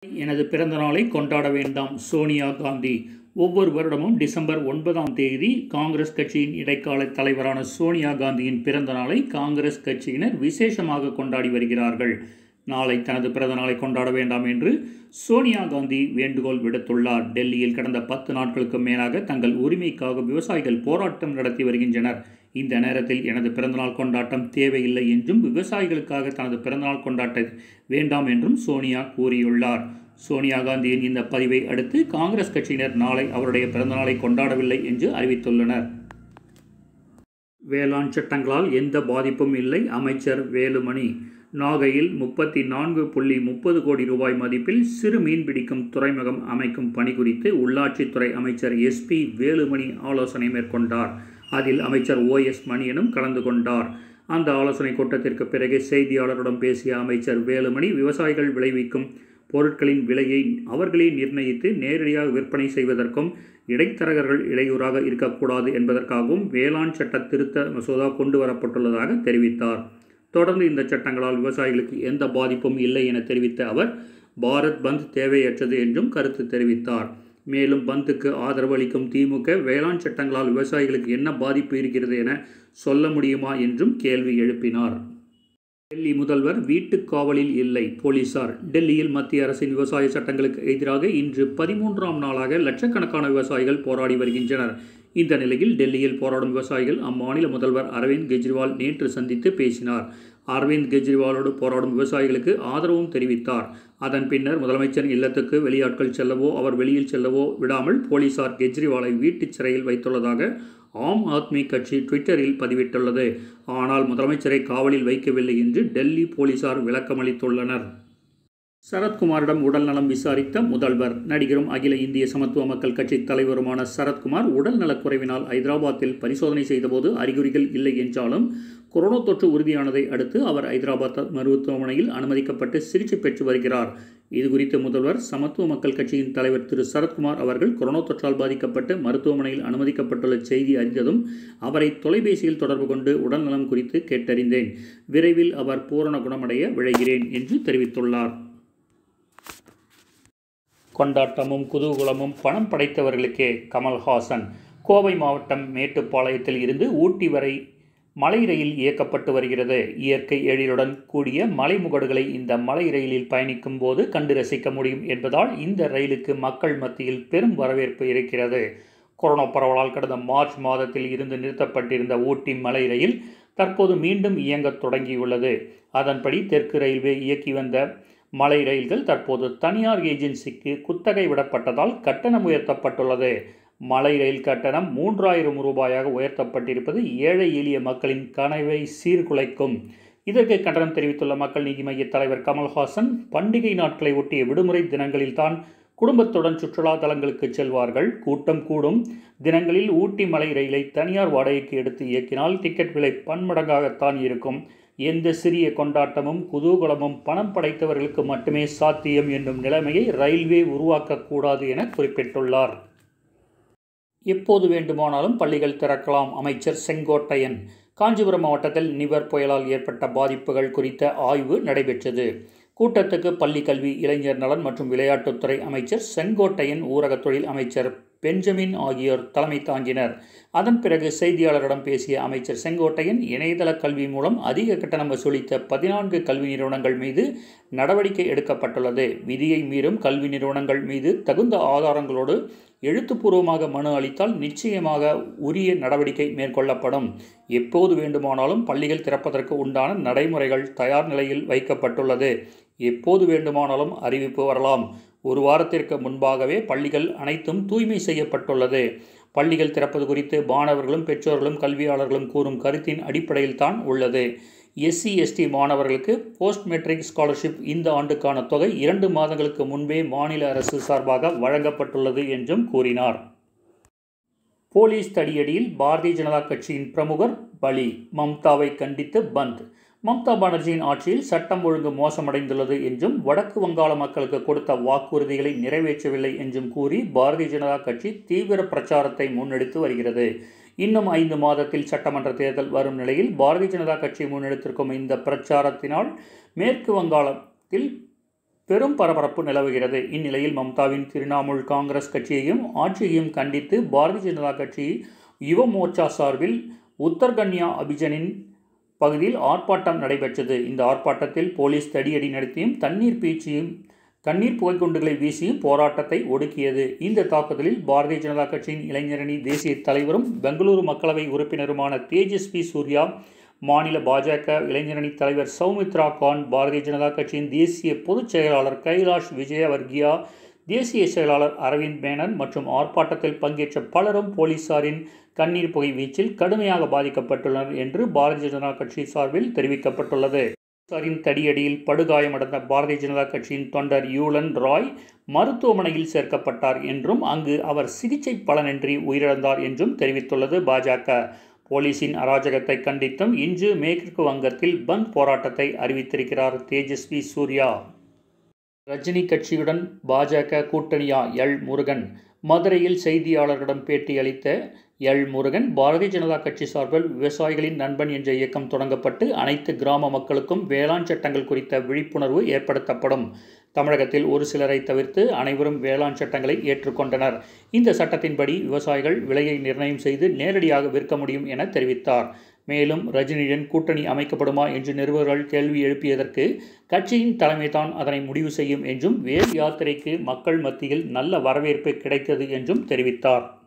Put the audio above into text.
எனது பிறந்த நாளை கொண்டாட வேண்டாம் சோனியா காந்தி ஒவ்வொரு வருடமும் டிசம்பர் ஒன்பதாம் தேதி காங்கிரஸ் கட்சியின் இடைக்கால தலைவரான சோனியா காந்தியின் பிறந்த நாளை காங்கிரஸ் கட்சியினர் விசேஷமாக கொண்டாடி வருகிறார்கள் நாளை தனது பிறந்த நாளை கொண்டாட வேண்டாம் என்று சோனியா காந்தி வேண்டுகோள் விடுத்துள்ளார் டெல்லியில் கடந்த பத்து நாட்களுக்கு மேலாக தங்கள் உரிமைக்காக விவசாயிகள் போராட்டம் நடத்தி வருகின்றனர் இந்த நேரத்தில் எனது பிறந்தநாள் கொண்டாட்டம் தேவையில்லை என்றும் விவசாயிகளுக்காக தனது பிறந்தநாள் கொண்டாட்ட வேண்டாம் என்றும் சோனியா கூறியுள்ளார் சோனியா காந்தியின் இந்த பதிவை அடுத்து காங்கிரஸ் கட்சியினர் நாளை அவருடைய பிறந்தநாளை கொண்டாடவில்லை என்று அறிவித்துள்ளனர் வேளாண் சட்டங்களால் எந்த பாதிப்பும் இல்லை அமைச்சர் வேலுமணி நாகையில் முப்பத்தி நான்கு புள்ளி முப்பது கோடி ரூபாய் மதிப்பில் சிறு மீன்பிடிக்கும் துறைமுகம் அமைக்கும் பணி குறித்து உள்ளாட்சித்துறை அமைச்சர் எஸ்பி வேலுமணி ஆலோசனை மேற்கொண்டார் அதில் அமைச்சர் ஓ எஸ் மணியனும் கலந்து கொண்டார் அந்த ஆலோசனை கூட்டத்திற்கு பிறகு செய்தியாளரிடம் பேசிய அமைச்சர் வேலுமணி விவசாயிகள் விளைவிக்கும் பொருட்களின் விலையை அவர்களே நிர்ணயித்து நேரடியாக விற்பனை செய்வதற்கும் இடைத்தரகர்கள் இடையூறாக இருக்கக்கூடாது என்பதற்காகவும் வேளாண் சட்ட திருத்த மசோதா கொண்டு வரப்பட்டுள்ளதாக தெரிவித்தார் தொடர்ந்து இந்த சட்டங்களால் விவசாயிகளுக்கு எந்த பாதிப்பும் இல்லை என தெரிவித்த அவர் பாரத் பந்த் தேவையற்றது என்றும் கருத்து தெரிவித்தார் மேலும் பந்துக்கு ஆதரவு அளிக்கும் திமுக வேளாண் சட்டங்களால் விவசாயிகளுக்கு என்ன பாதிப்பு இருக்கிறது என சொல்ல முடியுமா என்றும் கேள்வி எழுப்பினார் டெல்லி முதல்வர் வீட்டுக் காவலில் இல்லை போலீசார் டெல்லியில் மத்திய அரசின் விவசாய சட்டங்களுக்கு எதிராக இன்று பதிமூன்றாம் நாளாக லட்சக்கணக்கான விவசாயிகள் போராடி வருகின்றனர் இந்த நிலையில் டெல்லியில் போராடும் விவசாயிகள் அம்மாநில முதல்வர் அரவிந்த் கெஜ்ரிவால் நேற்று சந்தித்து பேசினார் அரவிந்த் கெஜ்ரிவாலோடு போராடும் விவசாயிகளுக்கு ஆதரவும் தெரிவித்தார் அதன் பின்னர் முதலமைச்சர் இல்லத்துக்கு வெளியாட்கள் செல்லவோ அவர் வெளியில் செல்லவோ விடாமல் போலீசார் கெஜ்ரிவாலை வீட்டுச் சிறையில் வைத்துள்ளதாக ஆம் ஆத்மி கட்சி ட்விட்டரில் பதிவிட்டுள்ளது ஆனால் முதலமைச்சரை காவலில் வைக்கவில்லை என்று டெல்லி போலீசார் விளக்கமளித்துள்ளனர் சரத்குமாரிடம் உடல்நலம் விசாரித்த முதல்வர் நடிகரும் அகில இந்திய சமத்துவ மக்கள் கட்சி தலைவருமான சரத்குமார் உடல் நலக்குறைவினால் ஐதராபாத்தில் பரிசோதனை செய்தபோது அறிகுறிகள் இல்லை என்றாலும் கொரோனா தொற்று உறுதியானதை அடுத்து அவர் ஐதராபாத் மருத்துவமனையில் அனுமதிக்கப்பட்டு சிகிச்சை பெற்று வருகிறார் இதுகுறித்து முதல்வர் சமத்துவ மக்கள் கட்சியின் தலைவர் திரு சரத்குமார் அவர்கள் கொரோனா தொற்றால் பாதிக்கப்பட்டு மருத்துவமனையில் அனுமதிக்கப்பட்டுள்ள செய்தி அறிந்ததும் அவரை தொலைபேசியில் தொடர்பு கொண்டு உடல்நலம் குறித்து கேட்டறிந்தேன் விரைவில் அவர் பூரண குணமடைய விழைகிறேன் என்று தெரிவித்துள்ளார் கொண்டாட்டமும் குதூகலமும் பணம் படைத்தவர்களுக்கே கமல்ஹாசன் கோவை மாவட்டம் மேட்டுப்பாளையத்தில் இருந்து ஊட்டி வரை மலை ரயில் இயக்கப்பட்டு வருகிறது இயற்கை எழிலுடன் கூடிய மலைமுகடுகளை இந்த மலை ரயிலில் பயணிக்கும் போது கண்டு ரசிக்க முடியும் என்பதால் இந்த ரயிலுக்கு மக்கள் மத்தியில் பெரும் வரவேற்பு இருக்கிறது கொரோனா பரவலால் கடந்த மார்ச் மாதத்தில் இருந்து நிறுத்தப்பட்டிருந்த ஊட்டி மலை ரயில் தற்போது மீண்டும் இயங்கத் தொடங்கியுள்ளது அதன்படி தெற்கு ரயில்வே இயக்கி வந்த மலை ரயில்கள் தற்போது தனியார் ஏஜென்சிக்கு குத்தகை விடப்பட்டதால் கட்டணம் உயர்த்தப்பட்டுள்ளது மலை ரயில் கட்டணம் மூன்றாயிரம் ரூபாயாக உயர்த்தப்பட்டிருப்பது ஏழை எளிய மக்களின் கனவை சீர்குலைக்கும் இதற்கு கண்டனம் தெரிவித்துள்ள மக்கள் நீதி மைய தலைவர் கமல்ஹாசன் பண்டிகை நாட்களை ஒட்டிய விடுமுறை தினங்களில்தான் குடும்பத்துடன் சுற்றுலா தலங்களுக்கு செல்வார்கள் கூட்டம் கூடும் தினங்களில் ஊட்டி மலை ரயிலை தனியார் வாடகைக்கு எடுத்து இயக்கினால் டிக்கெட் விலை பன்மடங்காகத்தான் இருக்கும் எந்த சிறிய கொண்டாட்டமும் குதூகலமும் பணம் படைத்தவர்களுக்கு மட்டுமே சாத்தியம் என்னும் நிலைமையை ரயில்வே உருவாக்கக்கூடாது என குறிப்பிட்டுள்ளார் எப்போது வேண்டுமானாலும் பள்ளிகள் திறக்கலாம் அமைச்சர் செங்கோட்டையன் காஞ்சிபுரம் மாவட்டத்தில் நிவர் புயலால் ஏற்பட்ட பாதிப்புகள் குறித்த ஆய்வு நடைபெற்றது கூட்டத்துக்கு பள்ளி கல்வி இளைஞர் நலன் மற்றும் விளையாட்டுத்துறை அமைச்சர் செங்கோட்டையன் ஊரக தொழில் அமைச்சர் பெஞ்சமின் ஆகியோர் தலைமை தாங்கினர் அதன் பிறகு செய்தியாளரிடம் பேசிய அமைச்சர் செங்கோட்டையன் இணையதள கல்வி மூலம் அதிக கட்டணம் வசூலித்த பதினான்கு கல்வி நிறுவனங்கள் மீது நடவடிக்கை எடுக்கப்பட்டுள்ளது விதியை மீறும் கல்வி நிறுவனங்கள் மீது தகுந்த ஆதாரங்களோடு எழுத்துப்பூர்வமாக மனு அளித்தால் நிச்சயமாக உரிய நடவடிக்கை மேற்கொள்ளப்படும் எப்போது வேண்டுமானாலும் பள்ளிகள் திறப்பதற்கு உண்டான நடைமுறைகள் தயார் நிலையில் வைக்கப்பட்டுள்ளது எப்போது வேண்டுமானாலும் அறிவிப்பு வரலாம் ஒரு வாரத்திற்கு முன்பாகவே பள்ளிகள் அனைத்தும் தூய்மை செய்யப்பட்டுள்ளது பள்ளிகள் திறப்பது குறித்து மாணவர்களும் பெற்றோர்களும் கல்வியாளர்களும் கூறும் கருத்தின் அடிப்படையில் தான் உள்ளது எஸ்சி எஸ்டி மாணவர்களுக்கு போஸ்ட் மெட்ரிக் ஸ்காலர்ஷிப் இந்த ஆண்டுக்கான தொகை இரண்டு மாதங்களுக்கு முன்பே மாநில அரசு சார்பாக வழங்கப்பட்டுள்ளது என்றும் கூறினார் போலீஸ் தடியடியில் பாரதிய ஜனதா கட்சியின் பிரமுகர் பலி மம்தாவை கண்டித்து பந்த் மம்தா பானர்ஜியின் ஆட்சியில் சட்டம் ஒழுங்கு மோசமடைந்துள்ளது என்றும் வடக்கு வங்காள மக்களுக்கு கொடுத்த வாக்குறுதிகளை நிறைவேற்றவில்லை என்றும் கூறி பாரதிய ஜனதா கட்சி தீவிர பிரச்சாரத்தை முன்னெடுத்து வருகிறது இன்னும் ஐந்து மாதத்தில் சட்டமன்ற தேர்தல் வரும் நிலையில் பாரதிய ஜனதா கட்சி முன்னெடுத்திருக்கும் இந்த பிரச்சாரத்தினால் மேற்கு வங்காளத்தில் பெரும் பரபரப்பு நிலவுகிறது இந்நிலையில் மம்தாவின் திரிணாமுல் காங்கிரஸ் கட்சியையும் ஆட்சியையும் கண்டித்து பாரதிய ஜனதா கட்சி யுவ மோர்ச்சா சார்பில் உத்தர்கன்யா அபிஜனின் பகுதியில் ஆர்ப்பாட்டம் நடைபெற்றது இந்த ஆர்ப்பாட்டத்தில் போலீஸ் தடியடி நடத்தியும் தண்ணீர் பீச்சியும் கண்ணீர் புகைக்குண்டுகளை வீசியும் போராட்டத்தை ஒடுக்கியது இந்த தாக்குதலில் பாரதிய ஜனதா கட்சியின் இளைஞரணி தேசிய தலைவரும் பெங்களூரு மக்களவை உறுப்பினருமான தேஜஸ்வி சூர்யா மாநில பாஜக இளைஞரணி தலைவர் சௌமித்ரா கான் பாரதிய ஜனதா கட்சியின் தேசிய பொதுச் செயலாளர் கைலாஷ் விஜயவர்கியா தேசிய செயலாளர் அரவிந்த் மேனன் மற்றும் ஆர்ப்பாட்டத்தில் பங்கேற்ற பலரும் போலீசாரின் கண்ணீர் புகை வீச்சில் கடுமையாக பாதிக்கப்பட்டுள்ளனர் என்று பாரதிய ஜனதா கட்சி சார்பில் தெரிவிக்கப்பட்டுள்ளது போலீசாரின் தடியடியில் படுகாயமடைந்த பாரதிய ஜனதா கட்சியின் தொண்டர் யூலன் ராய் மருத்துவமனையில் சேர்க்கப்பட்டார் என்றும் அங்கு அவர் சிகிச்சை பலனின்றி உயிரிழந்தார் என்றும் தெரிவித்துள்ளது பாஜக போலீசின் அராஜகத்தை கண்டித்தும் இன்று மேற்கு வங்கத்தில் பந்த் போராட்டத்தை அறிவித்திருக்கிறார் தேஜஸ்வி சூர்யா ரஜினி கட்சியுடன் பாஜக கூட்டணியா எல் முருகன் மதுரையில் செய்தியாளர்களிடம் பேட்டியளித்த எல் முருகன் பாரதிய ஜனதா கட்சி சார்பில் விவசாயிகளின் நண்பன் என்ற இயக்கம் தொடங்கப்பட்டு அனைத்து கிராம மக்களுக்கும் வேளாண் சட்டங்கள் குறித்த விழிப்புணர்வு ஏற்படுத்தப்படும் தமிழகத்தில் ஒரு சிலரை தவிர்த்து அனைவரும் வேளாண் சட்டங்களை ஏற்றுக்கொண்டனர் இந்த சட்டத்தின்படி விவசாயிகள் விலையை நிர்ணயம் செய்து நேரடியாக விற்க முடியும் என தெரிவித்தார் மேலும் ரஜினியுடன் கூட்டணி அமைக்கப்படுமா என்று நிருபர்கள் கேள்வி எழுப்பியதற்கு கட்சியின் தலைமைதான் அதனை முடிவு செய்யும் என்றும் வேல் யாத்திரைக்கு மக்கள் மத்தியில் நல்ல வரவேற்பு கிடைத்தது என்றும் தெரிவித்தார்